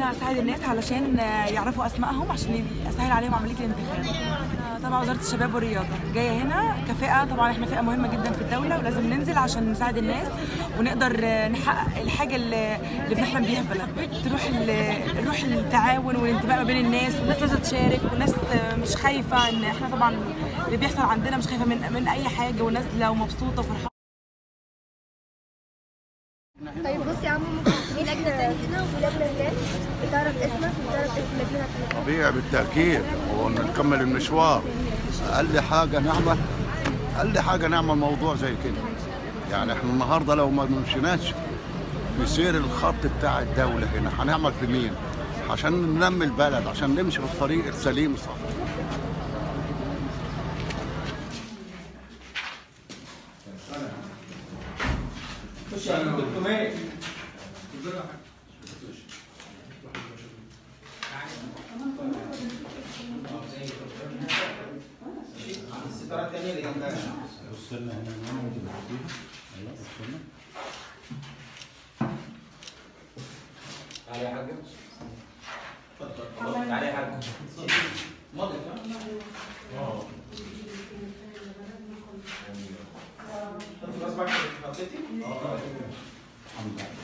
انا اساعد الناس علشان آه، يعرفوا اسمائهم عشان اسهل عليهم عمليه الانتخاب آه، طبعا وزاره الشباب والرياضه جايه هنا كفئه طبعا احنا فئه مهمه جدا في الدوله ولازم ننزل عشان نساعد الناس ونقدر آه، نحقق الحاجه اللي اللي بنحلم بيها في بلدنا تروح ال- روح التعاون والانتماء ما بين الناس والناس لازم تشارك والناس آه، مش خايفه ان احنا طبعا اللي بيحصل عندنا مش خايفه من من اي حاجه والناس لو مبسوطه وفرحانه طيب بص يا عم ممكن في لجنه تاني هنا وفي لجنه هناك بتعرف اسمك وبتعرف اسم اللجنه التانية. طبيعي بالتأكيد ونكمل المشوار أقل حاجة نعمل أقل حاجة نعمل موضوع زي كده يعني احنا النهاردة لو ما مشيناش في سير الخط بتاع الدولة هنا هنعمل في مين عشان ننمي البلد عشان نمشي في الطريق السليم صح تعالى يا حاج تعالى يا حاج ماضي